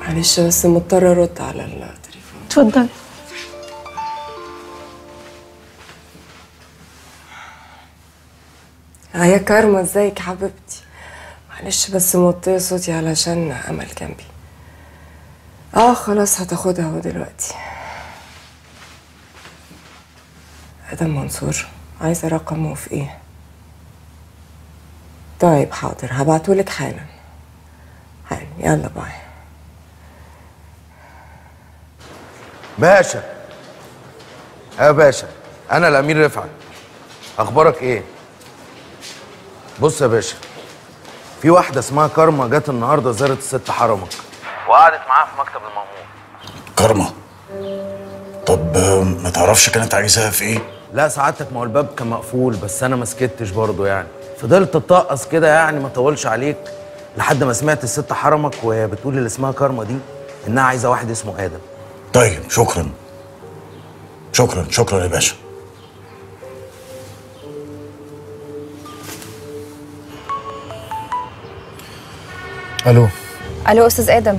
معلش بس مضطرة أرد على التليفون اتفضلي آه يا كارما ازيك حبيبتي معلش بس موطية صوتي علشان أمل جنبي اه خلاص هتاخدها اهو دلوقتي ادم منصور عايزة رقمه في ايه طيب حاضر هبعتهولك حالا حالا يلا باي باشا يا باشا انا الامير رفعت اخبارك ايه بص يا باشا في واحده اسمها كارما جت النهارده زارت الست حرمك وقعدت معاها في مكتب المأمور كارما طب آه، ما تعرفش كانت عايزاها في ايه لا سعادتك ما هو الباب كان مقفول بس انا ما سكتش برضه يعني فضلت اتطقص كده يعني ما اطولش عليك لحد ما سمعت الست حرمك وهي بتقول اللي اسمها كارما دي انها عايزه واحد اسمه ادم طيب شكرا شكرا شكرا يا باشا الو الو استاذ ادم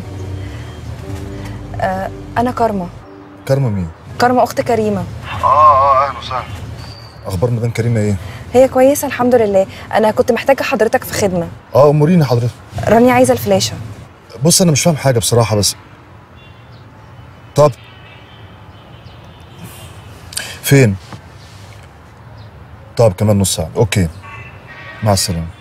آه انا كارما كارما مين كارما اخت كريمه اه اه اهلا وسهلا اخبار مدام كريمه ايه هي كويسه الحمد لله انا كنت محتاجه حضرتك في خدمه اه اموريني حضرتك رانيا عايزه الفلاشه بص انا مش فاهم حاجه بصراحه بس طب فين طب كمان نص ساعه اوكي مع السلامه